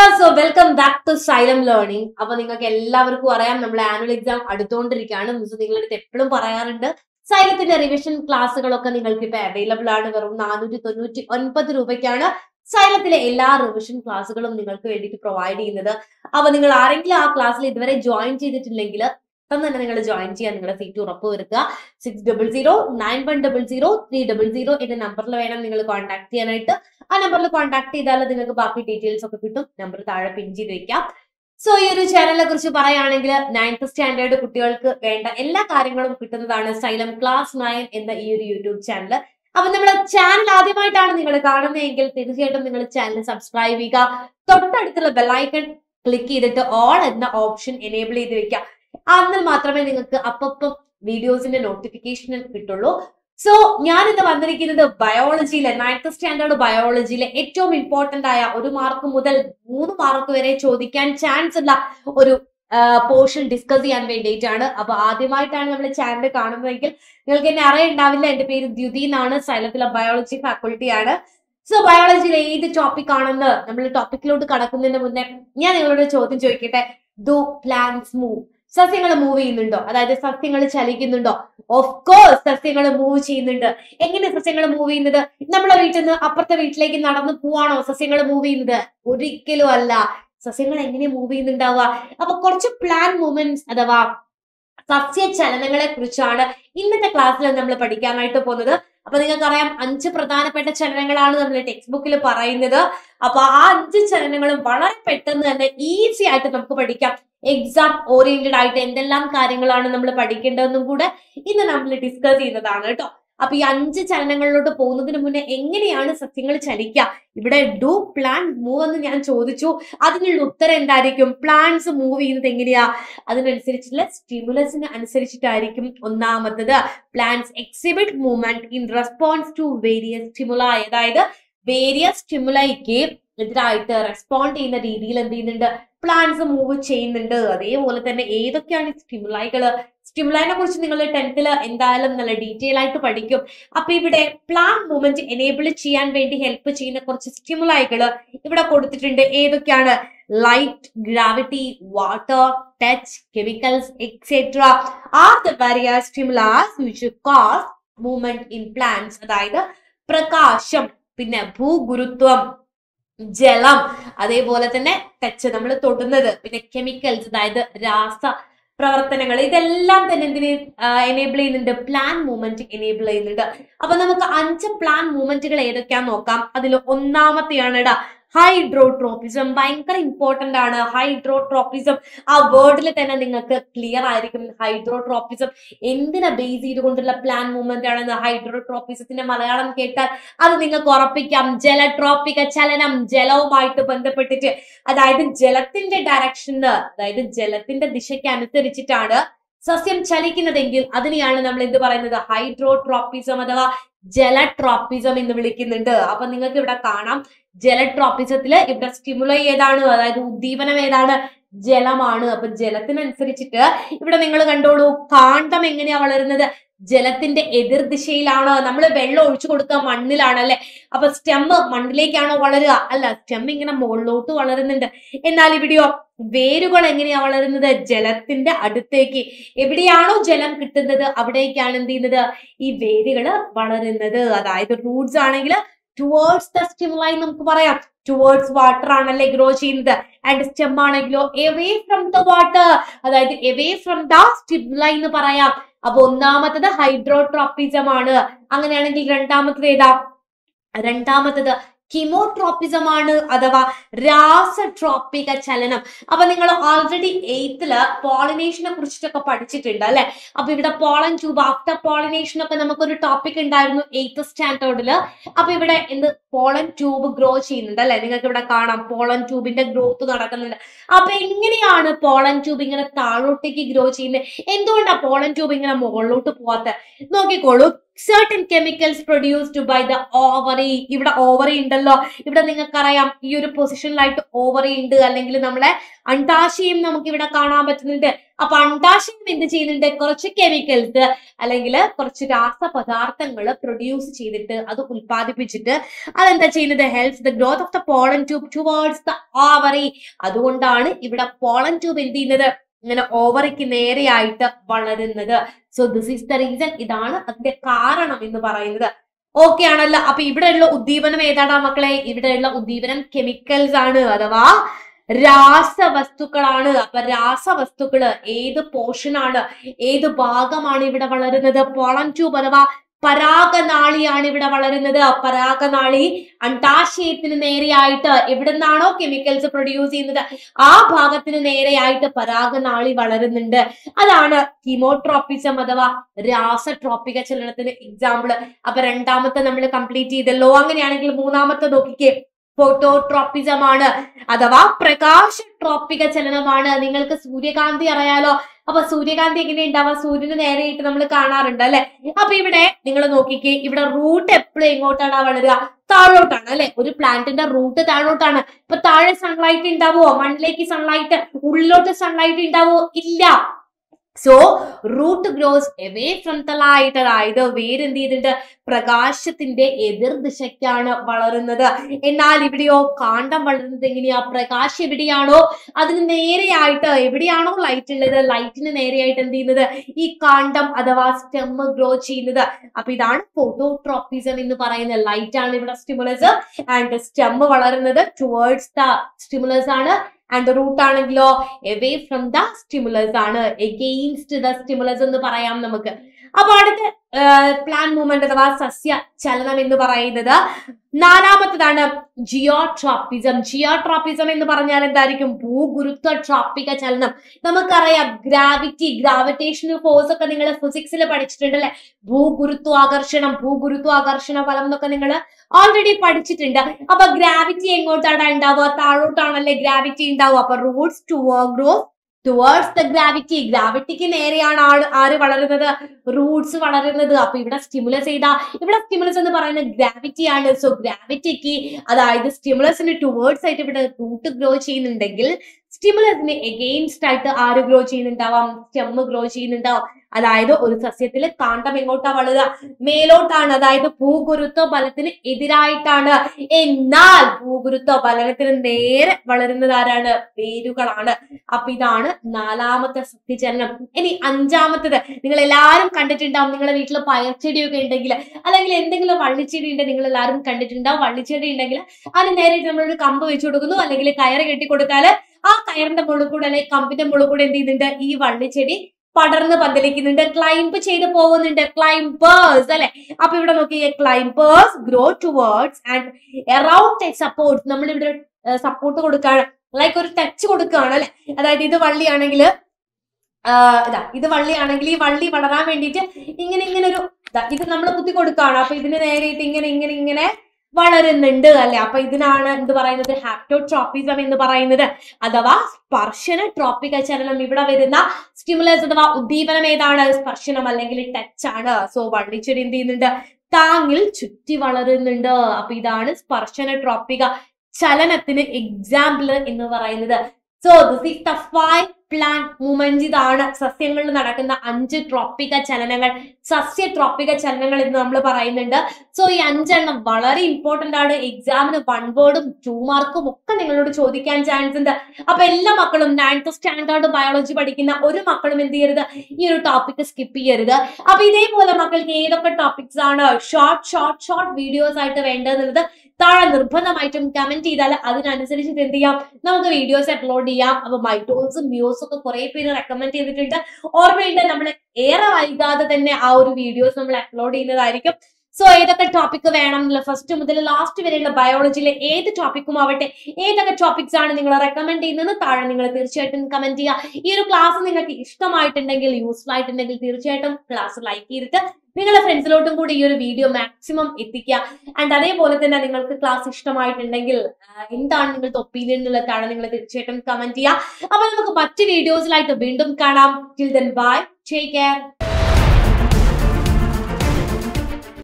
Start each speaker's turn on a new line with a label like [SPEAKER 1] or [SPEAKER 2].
[SPEAKER 1] so welcome back to Xylem learning അപ്പൊ നിങ്ങൾക്ക് എല്ലാവർക്കും അറിയാം നമ്മൾ ആനുവൽ എക്സാം അടുത്തുകൊണ്ടിരിക്കുകയാണ് മിസ് നിങ്ങളുടെ അടുത്ത് എപ്പോഴും പറയാറുണ്ട് സൈലത്തിന്റെ റിവിഷൻ ക്ലാസ്സുകളൊക്കെ നിങ്ങൾക്ക് ഇപ്പൊ അവൈലബിൾ ആണ് വെറും നാനൂറ്റി തൊണ്ണൂറ്റി ഒൻപത് രൂപയ്ക്കാണ് സൈലത്തിലെ എല്ലാ റിവിഷൻ ക്ലാസ്സുകളും നിങ്ങൾക്ക് വേണ്ടിയിട്ട് പ്രൊവൈഡ് ചെയ്യുന്നത് അപ്പൊ നിങ്ങൾ ആരെങ്കിലും ആ ക്ലാസ്സിൽ ഇതുവരെ ജോയിൻ ചെയ്തിട്ടില്ലെങ്കിൽ പെട്ടെന്ന് തന്നെ നിങ്ങൾ ജോയിൻ ചെയ്യാൻ നിങ്ങളുടെ സീറ്റ് ഉറപ്പ് വരുത്തുക six double zero nine one double zero three double zero എന്ന നമ്പറിൽ വേണം നിങ്ങൾ കോൺടാക്ട് ചെയ്യാനായിട്ട് ആ നമ്പറിൽ കോൺടാക്ട് ചെയ്താൽ നിങ്ങൾക്ക് ബാക്കി ഡീറ്റെയിൽസ് ഒക്കെ കിട്ടും നമ്പർ താഴെ പിൻ ചെയ്ത് വെക്കാം സോ ഈ ഒരു ചാനലിനെ കുറിച്ച് പറയുകയാണെങ്കിൽ നയൻത്ത് സ്റ്റാൻഡേർഡ് കുട്ടികൾക്ക് വേണ്ട എല്ലാ കാര്യങ്ങളും കിട്ടുന്നതാണ് സൈലം ക്ലാസ് നയൻ എന്ന ഈ ഒരു യൂട്യൂബ് ചാനൽ അപ്പൊ നമ്മുടെ ചാനൽ ആദ്യമായിട്ടാണ് നിങ്ങൾ കാണുന്നതെങ്കിൽ തീർച്ചയായിട്ടും നിങ്ങൾ ചാനൽ സബ്സ്ക്രൈബ് ചെയ്യുക തൊട്ടടുത്തുള്ള ബെല്ലൈക്കൺ ക്ലിക്ക് ചെയ്തിട്ട് ഓൾ എന്ന ഓപ്ഷൻ എനേബിൾ ചെയ്ത് വെക്കുക എന്നാൽ മാത്രമേ നിങ്ങൾക്ക് അപ്പം വീഡിയോസിന്റെ നോട്ടിഫിക്കേഷൻ കിട്ടുള്ളൂ സോ ഞാൻ ഇന്ന് വന്നിരിക്കുന്നത് ബയോളജിയിലെ നയൻത്ത് സ്റ്റാൻഡേർഡ് ബയോളജിയിലെ ഏറ്റവും ഇമ്പോർട്ടന്റ് ആയ ഒരു മാർക്ക് മുതൽ മൂന്ന് മാർക്ക് വരെ ചോദിക്കാൻ ചാൻസ് ഉള്ള ഒരു പോർഷൻ ഡിസ്കസ് ചെയ്യാൻ വേണ്ടിയിട്ടാണ് അപ്പൊ ആദ്യമായിട്ടാണ് നമ്മൾ ചാനൽ കാണുന്നതെങ്കിൽ നിങ്ങൾക്ക് എന്നെ അറിയുണ്ടാവില്ല എന്റെ പേര് ദ്യുതി എന്നാണ് സൈലത്തിലെ ബയോളജി ഫാക്കൾട്ടി ആണ് സോ ബയോളജിയിലെ ഏത് ടോപ്പിക് ആണെന്ന് നമ്മൾ ടോപ്പിക്കിലോട്ട് കടക്കുന്നതിന് മുന്നേ ഞാൻ നിങ്ങളോട് ചോദ്യം ചോദിക്കട്ടെ ഡു പ്ലാന്റ്സ് മൂവ് സസ്യങ്ങൾ മൂവ് ചെയ്യുന്നുണ്ടോ അതായത് സസ്യങ്ങൾ ചലിക്കുന്നുണ്ടോ ഓഫ് കോഴ്സ് സസ്യങ്ങൾ മൂവ് ചെയ്യുന്നുണ്ട് എങ്ങനെ സസ്യങ്ങൾ മൂവ് ചെയ്യുന്നത് നമ്മളെ വീട്ടിൽ നിന്ന് അപ്പുറത്തെ വീട്ടിലേക്ക് നടന്നു പോവാണോ സസ്യങ്ങൾ മൂവ് ചെയ്യുന്നത് ഒരിക്കലും അല്ല സസ്യങ്ങൾ എങ്ങനെ മൂവ് ചെയ്യുന്നുണ്ടാവുക അപ്പൊ കുറച്ച് പ്ലാൻ മൂവ്മെന്റ്സ് അഥവാ സസ്യ ചലനങ്ങളെ കുറിച്ചാണ് ഇന്നത്തെ ക്ലാസ്സിൽ നമ്മൾ പഠിക്കാനായിട്ട് പോകുന്നത് അപ്പൊ നിങ്ങൾക്കറിയാം അഞ്ച് പ്രധാനപ്പെട്ട ചലനങ്ങളാണ് നമ്മൾ ടെക്സ്റ്റ് ബുക്കിൽ പറയുന്നത് അപ്പൊ ആ അഞ്ച് ചലനങ്ങളും വളരെ പെട്ടെന്ന് തന്നെ ഈസി ആയിട്ട് നമുക്ക് പഠിക്കാം എക്സാം ഓറിയന്റഡ് ആയിട്ട് എന്തെല്ലാം കാര്യങ്ങളാണ് നമ്മൾ പഠിക്കേണ്ടതെന്നും കൂടെ ഇന്ന് നമ്മൾ ഡിസ്കസ് ചെയ്യുന്നതാണ് കേട്ടോ അപ്പൊ ഈ അഞ്ച് ചലനങ്ങളിലോട്ട് പോകുന്നതിന് മുന്നേ എങ്ങനെയാണ് സസ്യങ്ങൾ ചലിക്കുക ഇവിടെ ഡു പ്ലാൻ മൂവ് എന്ന് ഞാൻ ചോദിച്ചു അതിനുള്ള ഉത്തരം എന്തായിരിക്കും പ്ലാന്റ്സ് മൂവ് ചെയ്യുന്നത് എങ്ങനെയാ അതിനനുസരിച്ചുള്ള സ്റ്റിമുലസിന് അനുസരിച്ചിട്ടായിരിക്കും ഒന്നാമത്തത് plants exhibit movement in response to various stimuli അതായത് വേരിയസ് സ്റ്റിമുലൈക്ക് എതിരായിട്ട് റെസ്പോണ്ട് ചെയ്യുന്ന രീതിയിൽ എന്ത് ചെയ്യുന്നുണ്ട് പ്ലാന്റ്സ് മൂവ് ചെയ്യുന്നുണ്ട് അതേപോലെ തന്നെ ഏതൊക്കെയാണ് സ്റ്റിമുലൈകള് സ്റ്റിമുലൈനെ കുറിച്ച് നിങ്ങൾ ടെൻത്തിൽ എന്തായാലും നല്ല ഡീറ്റെയിൽ ആയിട്ട് പഠിക്കും അപ്പൊ ഇവിടെ പ്ലാൻ മൂവ്മെന്റ് എനേബിൾ ചെയ്യാൻ വേണ്ടി ഹെൽപ്പ് ചെയ്യുന്ന കുറച്ച് സ്റ്റിമുലൈകൾ ഇവിടെ കൊടുത്തിട്ടുണ്ട് ഏതൊക്കെയാണ് light gravity water touch chemicals etcetera are the various stimulus which cause movement in plants അതായത് പ്രകാശം പിന്നെ ഭൂഗുരുത്വം ജലം അതേപോലെ തന്നെ ടച്ച് നമ്മൾ തൊടുന്നത് പിന്നെ കെമിക്കൽസ് അതായത് രാസ പ്രവർത്തനങ്ങൾ ഇതെല്ലാം തന്നെ എന്തിന് എനേബിൾ ചെയ്യുന്നുണ്ട് പ്ലാൻ മൂവ്മെന്റ് എനേബിൾ ചെയ്യുന്നുണ്ട് അപ്പൊ നമുക്ക് അഞ്ച് പ്ലാൻ മൂവ്മെന്റുകൾ ഏതൊക്കെയാന്ന് നോക്കാം അതിൽ ഒന്നാമത്തെയാണ് ഇടാ ഹൈഡ്രോട്രോപ്പിസം ഭയങ്കര ഇമ്പോർട്ടന്റ് ആണ് ഹൈഡ്രോട്രോപ്പിസം ആ വേർഡിൽ തന്നെ നിങ്ങൾക്ക് ക്ലിയർ ആയിരിക്കും ഹൈഡ്രോട്രോപ്പിസം എന്തിനാ ബേസ് ചെയ്തുകൊണ്ടുള്ള പ്ലാൻ മൂവ്മെന്റ് ആണെന്ന് ഹൈഡ്രോട്രോപ്പിസത്തിന്റെ മലയാളം കേട്ടാൽ അത് നിങ്ങൾക്ക് ഉറപ്പിക്കാം ജലട്രോപ്പിക ചലനം ജലവുമായിട്ട് ബന്ധപ്പെട്ടിട്ട് അതായത് ജലത്തിന്റെ ഡയറക്ഷന് അതായത് ജലത്തിന്റെ ദിശയ്ക്ക് അനുസരിച്ചിട്ടാണ് സസ്യം ചലിക്കുന്നതെങ്കിൽ അതിനെയാണ് നമ്മൾ എന്ത് പറയുന്നത് ഹൈഡ്രോട്രോപ്പിസം അഥവാ ജലട്രോപ്പിസം എന്ന് വിളിക്കുന്നുണ്ട് അപ്പൊ നിങ്ങൾക്ക് ഇവിടെ കാണാം ജലട്രോപ്പിസത്തില് ഇവിടെ സ്റ്റിമുലൈ ഏതാണ് അതായത് ഉദ്ദീപനം ഏതാണ് ജലമാണ് അപ്പൊ ജലത്തിനനുസരിച്ചിട്ട് ഇവിടെ നിങ്ങൾ കണ്ടോളൂ കാന്തം എങ്ങനെയാ വളരുന്നത് ജലത്തിന്റെ എതിർ ദിശയിലാണ് നമ്മൾ വെള്ളം ഒഴിച്ചു കൊടുക്കുക മണ്ണിലാണ് അല്ലെ അപ്പൊ സ്റ്റെം മണ്ണിലേക്കാണോ വളരുക അല്ല സ്റ്റെം ഇങ്ങനെ മുകളിലോട്ട് വളരുന്നുണ്ട് എന്നാൽ ഇവിടെയോ വേരുകൾ എങ്ങനെയാ വളരുന്നത് ജലത്തിന്റെ അടുത്തേക്ക് എവിടെയാണോ ജലം കിട്ടുന്നത് അവിടേക്കാണ് എന്ത് ചെയ്യുന്നത് ഈ വേരുകൾ വളരുന്നത് അതായത് റൂട്ട്സ് ആണെങ്കിൽ ടുവേർഡ്സ് ദ സ്റ്റിമുലൈ നമുക്ക് പറയാം ടുവേർഡ്സ് വാട്ടർ ആണല്ലേ ഗ്രോ ചെയ്യുന്നത് ആൻഡ് സ്റ്റെം ആണെങ്കിലോ എവേ ഫ്രം ദ വാട്ടർ അതായത് എവേ ഫ്രം ദ സ്റ്റിമുലൈ എന്ന് പറയാം അപ്പൊ ഒന്നാമത്തത് ഹൈഡ്രോട്രോപ്പിസം ആണ് അങ്ങനെയാണെങ്കിൽ രണ്ടാമത്തത് ഏതാ രണ്ടാമത്തത് കിമോട്രോപ്പിസം ആണ് അഥവാ രാസട്രോപ്പിക ചലനം അപ്പൊ നിങ്ങൾ ഓൾറെഡി എയ്ത്തില് പോളിനേഷനെ കുറിച്ചിട്ടൊക്കെ പഠിച്ചിട്ടുണ്ട് അല്ലെ അപ്പൊ ഇവിടെ പോളൻ ട്യൂബ് ആഫ്റ്റർ പോളിനേഷൻ ഒക്കെ നമുക്കൊരു ടോപ്പിക് ഉണ്ടായിരുന്നു എയ്ത്ത് സ്റ്റാൻഡേർഡില് അപ്പൊ ഇവിടെ എന്ത് പോളൻ ട്യൂബ് ഗ്രോ ചെയ്യുന്നുണ്ട് അല്ലെ നിങ്ങൾക്ക് ഇവിടെ കാണാം പോളൻ ട്യൂബിന്റെ ഗ്രോത്ത് നടക്കുന്നുണ്ട് അപ്പൊ എങ്ങനെയാണ് പോളൻ ട്യൂബ് ഇങ്ങനെ താഴോട്ടേക്ക് ഗ്രോ ചെയ്യുന്നത് എന്തുകൊണ്ടാണ് പോളൻ ട്യൂബ് ഇങ്ങനെ മുകളിലോട്ട് പോവാത്ത നോക്കിക്കോളൂ certain chemicals produced by the ovary ഇവിടെ ഓവറി ഉണ്ടല്ലോ ഇവിടെ നിങ്ങൾക്കറിയാം ഈ ഒരു പൊസിഷനിലായിട്ട് ഓവറി ഉണ്ട് അല്ലെങ്കിൽ നമ്മളെ അണ്ടാശയം നമുക്ക് ഇവിടെ കാണാൻ പറ്റുന്നുണ്ട് അപ്പൊ അണ്ടാശയം എന്ത് ചെയ്യുന്നുണ്ട് കുറച്ച് കെമിക്കൽസ് അല്ലെങ്കിൽ കുറച്ച് രാസപദാർത്ഥങ്ങൾ പ്രൊഡ്യൂസ് ചെയ്തിട്ട് അത് ഉൽപ്പാദിപ്പിച്ചിട്ട് അതെന്താ ചെയ്യുന്നത് helps the growth of the pollen tube towards the ovary അതുകൊണ്ടാണ് ഇവിടെ പോളൻ ട്യൂബ് എന്ത് ചെയ്യുന്നത് ഇങ്ങനെ ഓവറിക്ക് നേരെയായിട്ട് വളരുന്നത് so this is the reason ഇതാണ് അതിന്റെ കാരണം എന്ന് പറയുന്നത് ഓക്കെ ആണല്ലോ അപ്പൊ ഇവിടെയുള്ള ഉദ്ദീപനം ഏതാടാ മക്കളെ ഇവിടെയുള്ള ഉദ്ദീപനം കെമിക്കൽസ് ആണ് അഥവാ രാസവസ്തുക്കളാണ് അപ്പൊ രാസവസ്തുക്കള് ഏത് പോർഷൻ ആണ് ഏത് ഭാഗമാണ് ഇവിടെ വളരുന്നത് പോളൻ ട്യൂബ് അഥവാ പരാഗനാളിയാണ് ഇവിടെ വളരുന്നത് പരാഗനാളി അണ്ടാശയത്തിന് നേരെയായിട്ട് എവിടുന്നാണോ കെമിക്കൽസ് പ്രൊഡ്യൂസ് ചെയ്യുന്നത് ആ ഭാഗത്തിന് നേരെയായിട്ട് പരാഗനാളി വളരുന്നുണ്ട് അതാണ് കീമോട്രോപ്പിസം അഥവാ രാസട്രോപ്പിക ചലനത്തിന് എക്സാമ്പിൾ അപ്പൊ രണ്ടാമത്തെ നമ്മൾ കംപ്ലീറ്റ് ചെയ്തല്ലോ അങ്ങനെയാണെങ്കിൽ മൂന്നാമത്തെ നോക്കിക്കേ ഫോട്ടോട്രോപ്പിസം ആണ് അഥവാ പ്രകാശ ട്രോപ്പിക ചലനമാണ് നിങ്ങൾക്ക് സൂര്യകാന്തി അറിയാലോ അപ്പൊ സൂര്യകാന്തി എങ്ങനെ ഉണ്ടാവുക സൂര്യന് നേരെയായിട്ട് നമ്മൾ കാണാറുണ്ട് അല്ലെ അപ്പൊ ഇവിടെ നിങ്ങൾ നോക്കിക്കേ ഇവിടെ റൂട്ട് എപ്പോഴും എങ്ങോട്ടാണ് വളരുക താഴോട്ടാണ് അല്ലെ ഒരു പ്ലാന്റിന്റെ റൂട്ട് താഴോട്ടാണ് ഇപ്പൊ താഴെ സൺലൈറ്റ് ഉണ്ടാവുമോ മണ്ണിലേക്ക് സൺലൈറ്റ് ഉള്ളിലോട്ട് സൺലൈറ്റ് ഉണ്ടാവുമോ ഇല്ല so root grows away from the light അതായത് വേര് എന്ത് ചെയ്തിട്ടുണ്ട് പ്രകാശത്തിന്റെ എതിർ ദിശയ്ക്കാണ് വളരുന്നത് എന്നാൽ ഇവിടെയോ കാണ്ടം വളരുന്നത് എങ്ങനെയാ പ്രകാശം എവിടെയാണോ അതിന് നേരെയായിട്ട് എവിടെയാണോ ലൈറ്റ് ഉള്ളത് ലൈറ്റിന് നേരെയായിട്ട് എന്ത് ചെയ്യുന്നത് ഈ കാണ്ടം അഥവാ സ്റ്റെം ഗ്രോ ചെയ്യുന്നത് അപ്പൊ ഇതാണ് ഫോട്ടോട്രോപ്പിസം എന്ന് പറയുന്നത് ലൈറ്റ് ആണ് ഇവിടെ സ്റ്റിമുലസ് ആൻഡ് സ്റ്റെം വളരുന്നത് ടുവേർഡ്സ് ദ സ്റ്റിമുലസ് ആണ് ആൻഡ് റൂട്ട് ആണെങ്കിലോ എവേ ഫ്രം ദ സ്റ്റിമുലസ് ആണ് എഗെയിൻസ്റ്റ് ദ സ്റ്റിമുലസ് എന്ന് പറയാം നമുക്ക് അപ്പൊ അടുത്ത പ്ലാൻ മൂവ്മെന്റ് അഥവാ സസ്യ ചലനം എന്ന് പറയുന്നത് നാലാമത്തതാണ് ജിയോട്രോപ്പിസം ജിയോട്രോപ്പിസം എന്ന് പറഞ്ഞാൽ എന്തായിരിക്കും ഭൂഗുരുത്വ ട്രോപ്പിക ചലനം നമുക്കറിയാം ഗ്രാവിറ്റി ഗ്രാവിറ്റേഷണൽ ഫോഴ്സ് ഒക്കെ നിങ്ങൾ ഫിസിക്സിൽ പഠിച്ചിട്ടുണ്ട് അല്ലെ ഭൂഗുരുത്വാകർഷണം ഭൂഗുരുത്വാകർഷണ ഫലം എന്നൊക്കെ നിങ്ങൾ ഓൾറെഡി പഠിച്ചിട്ടുണ്ട് അപ്പൊ ഗ്രാവിറ്റി എങ്ങോട്ടാണ് ഉണ്ടാവുക താഴോട്ടാണല്ലേ ഗ്രാവിറ്റി ഉണ്ടാവുക അപ്പൊ roots to grow towards the gravity ഗ്രാവിറ്റിക്ക് നേരെയാണ് ആള് ആര് വളരുന്നത് റൂട്ട്സ് വളരുന്നത് അപ്പൊ ഇവിടെ സ്റ്റിമുലസ് ചെയ്താ ഇവിടെ സ്റ്റിമുലസ് എന്ന് പറയുന്നത് ഗ്രാവിറ്റി ആണ് സോ ഗ്രാവിറ്റിക്ക് അതായത് സ്റ്റിമുലസിന് ടുവേർഡ്സ് ആയിട്ട് ഇവിടെ റൂട്ട് ഗ്രോ ചെയ്യുന്നുണ്ടെങ്കിൽ സ്റ്റിമുലസിന് എഗെയിൻസ്റ്റ് ആയിട്ട് ആര് ഗ്രോ ചെയ്യുന്നുണ്ടാവാം സ്റ്റെം ഗ്രോ ചെയ്യുന്നുണ്ടാവാം അതായത് ഒരു സസ്യത്തിൽ കാണ്ടം എങ്ങോട്ടാ വളരുക മേലോട്ടാണ് അതായത് ഭൂഗുരുത്വ ബലത്തിന് എതിരായിട്ടാണ് എന്നാൽ ഭൂഗുരുത്വ ബലത്തിന് നേരെ വളരുന്നത് ആരാണ് വേരുകളാണ് അപ്പൊ ഇതാണ് നാലാമത്തെ സത്യചലനം ഇനി അഞ്ചാമത്തത് നിങ്ങൾ എല്ലാവരും കണ്ടിട്ടുണ്ടാവും നിങ്ങളുടെ വീട്ടിൽ പയർച്ചെടിയൊക്കെ ഉണ്ടെങ്കിൽ അല്ലെങ്കിൽ എന്തെങ്കിലും വള്ളിച്ചെടി ഉണ്ടെങ്കിൽ നിങ്ങൾ എല്ലാവരും കണ്ടിട്ടുണ്ടാവും വള്ളിച്ചെടി ഉണ്ടെങ്കിൽ അതിന് നേരിട്ട് നമ്മളൊരു കമ്പ് വെച്ച് കൊടുക്കുന്നു അല്ലെങ്കിൽ കയറ് കെട്ടി കൊടുത്താല് ആ കയറിന്റെ മുകളിൽ കൂടെ അല്ലെങ്കിൽ കമ്പിന്റെ മുകളിൽ കൂടെ എന്ത് ചെയ്യുന്നുണ്ട് ഈ വള്ളിച്ചെടി പടർന്ന് പന്തലിക്കുന്നുണ്ട് ക്ലൈംബ് ചെയ്ത് പോകുന്നുണ്ട് ക്ലൈംബേഴ്സ് അല്ലെ അപ്പൊ ഇവിടെ നോക്കിയേ climbers grow towards and around support നമ്മൾ ഇവിടെ സപ്പോർട്ട് കൊടുക്കുകയാണ് ലൈക്ക് ഒരു ടച്ച് കൊടുക്കുകയാണ് അല്ലെ അതായത് ഇത് വള്ളിയാണെങ്കിൽ ഇതാ ഇത് വള്ളിയാണെങ്കിൽ ഈ വള്ളി വളരാൻ വേണ്ടിയിട്ട് ഇങ്ങനെ ഇങ്ങനെ ഒരു ദാ ഇത് നമ്മൾ കുത്തി കൊടുക്കുകയാണ് അപ്പൊ ഇതിന് നേരിട്ട് ഇങ്ങനെ ഇങ്ങനെ ഇങ്ങനെ വളരുന്നുണ്ട് അല്ലെ അപ്പൊ ഇതിനാണ് എന്ത് പറയുന്നത് ഹാപ്റ്റോട്രോപ്പിസം എന്ന് പറയുന്നത് അഥവാ സ്പർശന ട്രോപ്പിക ചലനം ഇവിടെ വരുന്ന സ്റ്റിമുലസ് അഥവാ ഉദ്ദീപനം ഏതാണ് സ്പർശനം അല്ലെങ്കിൽ ടച്ച് ആണ് സോ വള്ളിച്ചെടി എന്ത് ചെയ്യുന്നുണ്ട് താങ്ങിൽ ചുറ്റി വളരുന്നുണ്ട് അപ്പൊ ഇതാണ് സ്പർശന ട്രോപ്പിക ചലനത്തിന് എക്സാമ്പിൾ എന്ന് പറയുന്നത് so this is the five plant movement ഇതാണ് സസ്യങ്ങളിൽ നടക്കുന്ന അഞ്ച് ട്രോപ്പിക ചലനങ്ങൾ സസ്യ ട്രോപ്പിക ചലനങ്ങൾ എന്ന് നമ്മൾ പറയുന്നുണ്ട് സോ ഈ അഞ്ചെണ്ണം വളരെ ഇമ്പോർട്ടന്റ് ആണ് എക്സാമിന് വൺ വേർഡും ടു മാർക്കും ഒക്കെ നിങ്ങളോട് ചോദിക്കാൻ ചാൻസ് ഉണ്ട് അപ്പൊ എല്ലാ മക്കളും നയൻത്ത് സ്റ്റാൻഡേർഡ് ബയോളജി പഠിക്കുന്ന ഒരു മക്കളും എന്ത് ചെയ്യരുത് ഈ ഒരു ടോപ്പിക് സ്കിപ്പ് ചെയ്യരുത് അപ്പൊ ഇതേപോലെ മക്കൾക്ക് ഏതൊക്കെ ടോപ്പിക്സ് ആണ് ഷോർട്ട് ഷോർട്ട് ഷോർട്ട് വീഡിയോസ് ആയിട്ട് വേണ്ടതെന്നുള്ളത് താഴെ നിർബന്ധമായിട്ടും കമന്റ് ചെയ്താൽ അതിനനുസരിച്ചിട്ട് എന്ത് ചെയ്യാം നമുക്ക് വീഡിയോസ് അപ്ലോഡ് ചെയ്യാം അപ്പൊ മൈറ്റോൾസും മ്യൂസും ഒക്കെ കുറെ പേര് റെക്കമെൻഡ് ചെയ്തിട്ടുണ്ട് ഓർമ്മയുണ്ട് നമ്മൾ ഏറെ വൈകാതെ തന്നെ ആ ഒരു വീഡിയോസ് നമ്മൾ അപ്ലോഡ് ചെയ്യുന്നതായിരിക്കും സോ ഏതൊക്കെ ടോപ്പിക് വേണം ഫസ്റ്റ് മുതൽ ലാസ്റ്റ് വരെയുള്ള ബയോളജിയിലെ ഏത് ടോപ്പിക്കും ആവട്ടെ ഏതൊക്കെ ടോപ്പിക്സ് ആണ് നിങ്ങൾ റെക്കമെൻഡ് ചെയ്യുന്നത് താഴെ നിങ്ങൾ തീർച്ചയായിട്ടും കമന്റ് ചെയ്യുക ഈ ഒരു ക്ലാസ് നിങ്ങൾക്ക് ഇഷ്ടമായിട്ടുണ്ടെങ്കിൽ യൂസ്ഫുൾ ആയിട്ടുണ്ടെങ്കിൽ തീർച്ചയായിട്ടും ക്ലാസ് ലൈക്ക് ചെയ്തിട്ട് നിങ്ങളുടെ ഫ്രണ്ട്സിലോട്ടും കൂടി ഈ ഒരു വീഡിയോ മാക്സിമം എത്തിക്കുക ആൻഡ് അതേപോലെ തന്നെ നിങ്ങൾക്ക് ക്ലാസ് ഇഷ്ടമായിട്ടുണ്ടെങ്കിൽ ആ, എന്താണ് നിങ്ങളുടെ ഒപ്പീനിയൻ എന്നുള്ള താഴെ നിങ്ങൾ തീർച്ചയായിട്ടും കമന്റ് ചെയ്യുക അപ്പൊ നമുക്ക് മറ്റു വീഡിയോസിലായിട്ട് വീണ്ടും കാണാം till then bye take care